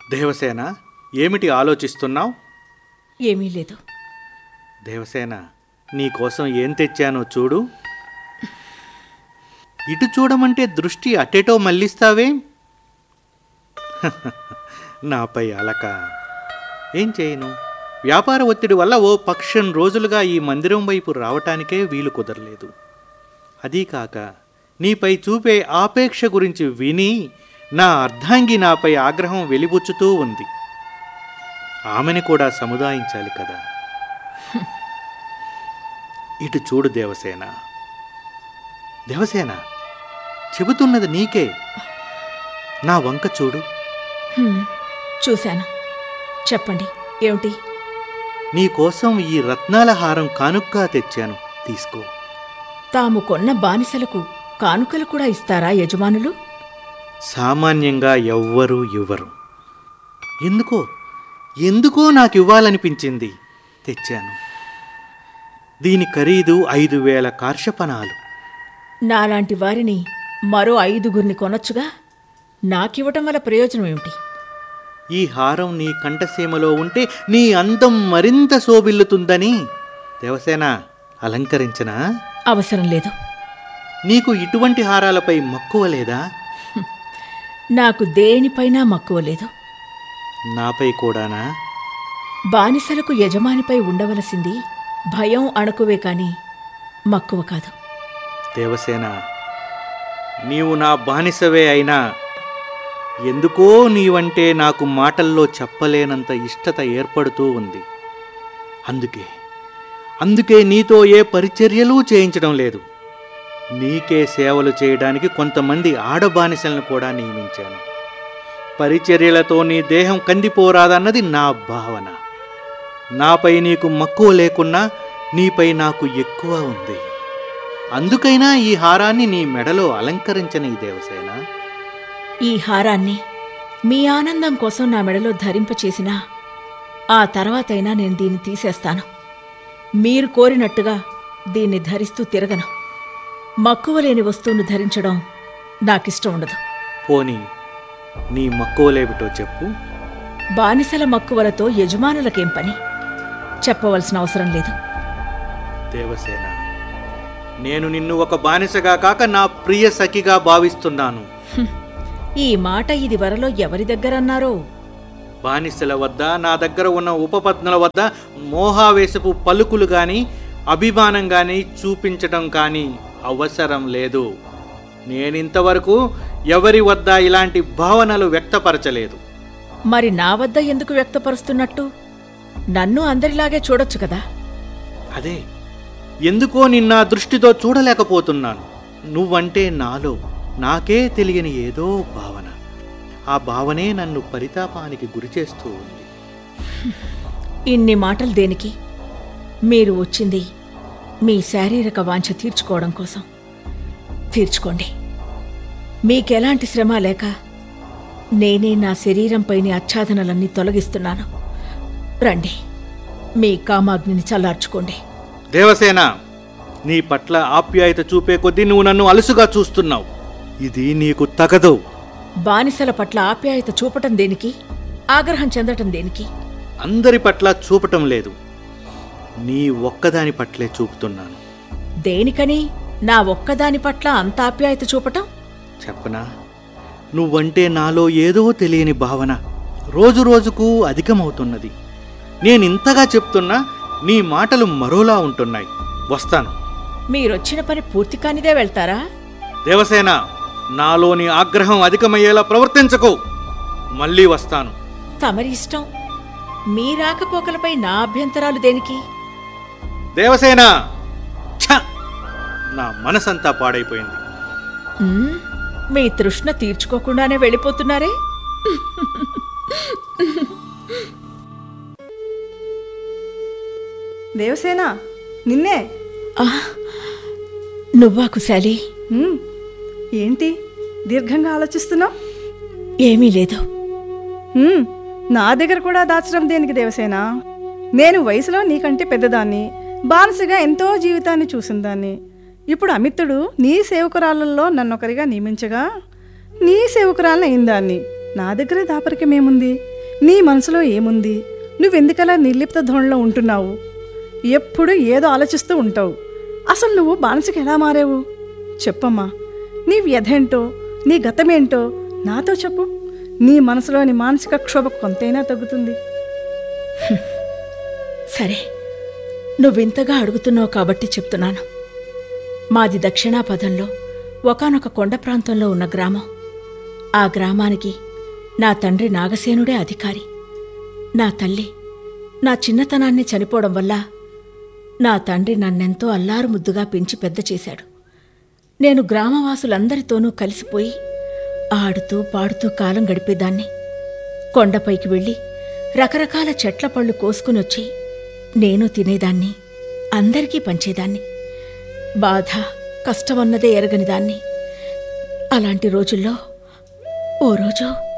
దేవసేన ఏమిటి ఆలోచిస్తున్నావు ఏమీ లేదు దేవసేన నీకోసం ఏం తెచ్చానో చూడు ఇటు చూడమంటే దృష్టి అటేటో మళ్ళిస్తావే నాపై అలక ఏం చేయను వ్యాపార ఒత్తిడి వల్ల ఓ పక్షం రోజులుగా ఈ మందిరం వైపు రావటానికే వీలు కుదరలేదు అదీ కాక నీపై చూపే ఆపేక్ష గురించి విని నా అర్ధాంగి నాపై ఆగ్రహం వెలిబుచ్చుతూ ఉంది ఆమెని కూడా సముదాయించాలి కదా ఇటు చూడు దేవసేన దేవసేన చెబుతున్నది నీకే నా వంక చూడు హ్మ్, చూశాను చెప్పండి ఏమిటి నీకోసం ఈ రత్నాల హారం కానుక్కా తెచ్చాను తీసుకో తాము కొన్న బానిసలకు కానుకలు కూడా ఇస్తారా యజమానులు సామాన్యంగా ఎవ్వరూ ఇవ్వరు ఎందుకో ఎందుకో నాకు ఇవ్వాలనిపించింది తెచ్చాను దీని ఖరీదు ఐదు వేల కార్షపణాలు నాలాంటి వారిని మరో ఐదుగురిని కొనొచ్చుగా నాకివ్వటం వల్ల ప్రయోజనం ఏమిటి ఈ హారం నీ కంఠసీమలో ఉంటే నీ అందం మరింత శోభిల్లుతుందని దేవసేన అలంకరించనా అవసరం లేదు నీకు ఇటువంటి హారాలపై మక్కువ లేదా నాకు దేనిపైనా మక్కువ లేదు నాపై కూడానా బానిసలకు యజమానిపై ఉండవలసింది భయం అణకువే కాని మక్కువ కాదు దేవసేన నీవు నా బానిసవే అయినా ఎందుకో నీవంటే నాకు మాటల్లో చెప్పలేనంత ఇష్టత ఏర్పడుతూ ఉంది అందుకే అందుకే నీతో ఏ పరిచర్యలు చేయించడం లేదు నీకే సేవలు చేయడానికి కొంతమంది ఆడబానిసలను కూడా నియమించాను పరిచర్యలతో నీ దేహం కందిపోరాదన్నది నా భావన నాపై నీకు మక్కువ లేకున్నా నీపై నాకు ఎక్కువ ఉంది అందుకైనా ఈ హారాన్ని నీ మెడలో అలంకరించని దేవసేన ఈ హారాన్ని మీ ఆనందం కోసం నా మెడలో ధరింపచేసినా ఆ తర్వాతైనా నేను దీన్ని తీసేస్తాను మీరు కోరినట్టుగా దీన్ని ధరిస్తూ తిరగను మక్కువ లేని వస్తువును ధరించడం నాకిష్టం ఉండదు పోనీ నీ మక్కువలేమిటో చెప్పు బానిసల మక్కువలతో యజమానులకేం పని చెప్పవలసిన అవసరం లేదు దేవసేన నేను నిన్ను ఒక బానిసగా కాక నా ప్రియ సఖిగా భావిస్తున్నాను హ్మ్. ఈ మాట ఇది వరలో ఎవరి దగ్గరన్నారో బానిసల వద్ద నా దగ్గర ఉన్న ఉపపత్నుల వద్ద మోహావేశపు పలుకులు గాని అభిమానం గాని చూపించటం కానీ అవసరం లేదు నేనింతవరకు ఎవరి వద్ద ఇలాంటి భావనలు వ్యక్తపరచలేదు మరి నా వద్ద ఎందుకు వ్యక్తపరుస్తున్నట్టు నన్ను అందరిలాగే చూడొచ్చు కదా అదే ఎందుకో నిన్న దృష్టితో చూడలేకపోతున్నాను నువ్వంటే నాలో నాకే తెలియని ఏదో భావన ఆ భావనే నన్ను పరితాపానికి గురిచేస్తూ ఉంది ఇన్ని మాటలు దేనికి మీరు వచ్చింది మీ శారీరక వాంఛ తీర్చుకోవడం కోసం తీర్చుకోండి మీకెలాంటి శ్రమ లేక నేనే నా శరీరంపైని ఆచ్ఛాదనలన్నీ తొలగిస్తున్నాను రండి మీ కామాగ్నిని చల్లార్చుకోండి దేవసేన నీ పట్ల ఆప్యాయత చూపే కొద్దీ నువ్వు నన్ను అలుసుగా చూస్తున్నావు ఇది నీకు తగదు బానిసల పట్ల ఆప్యాయత చూపటం దేనికి ఆగ్రహం చెందటం దేనికి అందరి పట్ల చూపటం లేదు నీ ఒక్కదాని పట్లే చూపుతున్నాను దేనికని నా ఒక్కదాని పట్ల అంత ఆప్యాయత చూపటం చెప్పనా నువ్వంటే నాలో ఏదో తెలియని భావన రోజు రోజుకు అధికమవుతున్నది నేనింతగా చెప్తున్నా నీ మాటలు మరోలా ఉంటున్నాయి వస్తాను మీరొచ్చిన పని పూర్తి కానిదే వెళ్తారా దేవసేన నాలోని ఆగ్రహం అధికమయ్యేలా ప్రవర్తించకు మళ్ళీ వస్తాను తమరి ఇష్టం మీ రాకపోకలపై నా అభ్యంతరాలు దేనికి దేవసేన ఛ! నా మనసంతా పాడైపోయింది ఉమ్, మీ తృష్ణ తీర్చుకోకుండానే వెళ్ళిపోతున్నారే దేవసేన నిన్నే ఆ, నువ్వా కుశాలి హ్మ్. ఏంటి దీర్ఘంగా ఆలోచిస్తున్నావు ఏమీ లేదు హ్మ్. నా దగ్గర కూడా దాచడం దేనికి దేవసేన నేను వయసులో నీకంటే పెద్దదాన్ని బానిసగా ఎంతో జీవితాన్ని చూసిందాన్ని ఇప్పుడు అమిత్తుడు నీ సేవకురాళ్ళల్లో నన్నొకరిగా నియమించగా నీ సేవకురాలను అయిందాన్ని నా దగ్గర దాపరికమేముంది నీ మనసులో ఏముంది నువ్వెందుకలా నిర్లిప్త ధోరణిలో ఉంటున్నావు ఎప్పుడు ఏదో ఆలోచిస్తూ ఉంటావు అసలు నువ్వు బానిసకి ఎలా మారావు చెప్పమ్మా నీ వ్యధేంటో నీ గతమేంటో నాతో చెప్పు నీ మనసులోని మానసిక క్షోభ కొంతైనా తగ్గుతుంది సరే నువ్వింతగా అడుగుతున్నావు కాబట్టి చెప్తున్నాను మాది దక్షిణాపథంలో ఒకానొక కొండ ప్రాంతంలో ఉన్న గ్రామం ఆ గ్రామానికి నా తండ్రి నాగసేనుడే అధికారి నా తల్లి నా చిన్నతనాన్ని చనిపోవడం వల్ల నా తండ్రి నన్నెంతో అల్లారు ముద్దుగా పెంచి పెద్ద చేశాడు నేను గ్రామవాసులందరితోనూ కలిసిపోయి ఆడుతూ పాడుతూ కాలం గడిపేదాన్ని కొండపైకి వెళ్ళి రకరకాల చెట్ల పళ్ళు కోసుకుని వచ్చి నేను తినేదాన్ని అందరికీ పంచేదాన్ని బాధ కష్టమన్నదే ఎరగని దాన్ని అలాంటి రోజుల్లో ఓ రోజు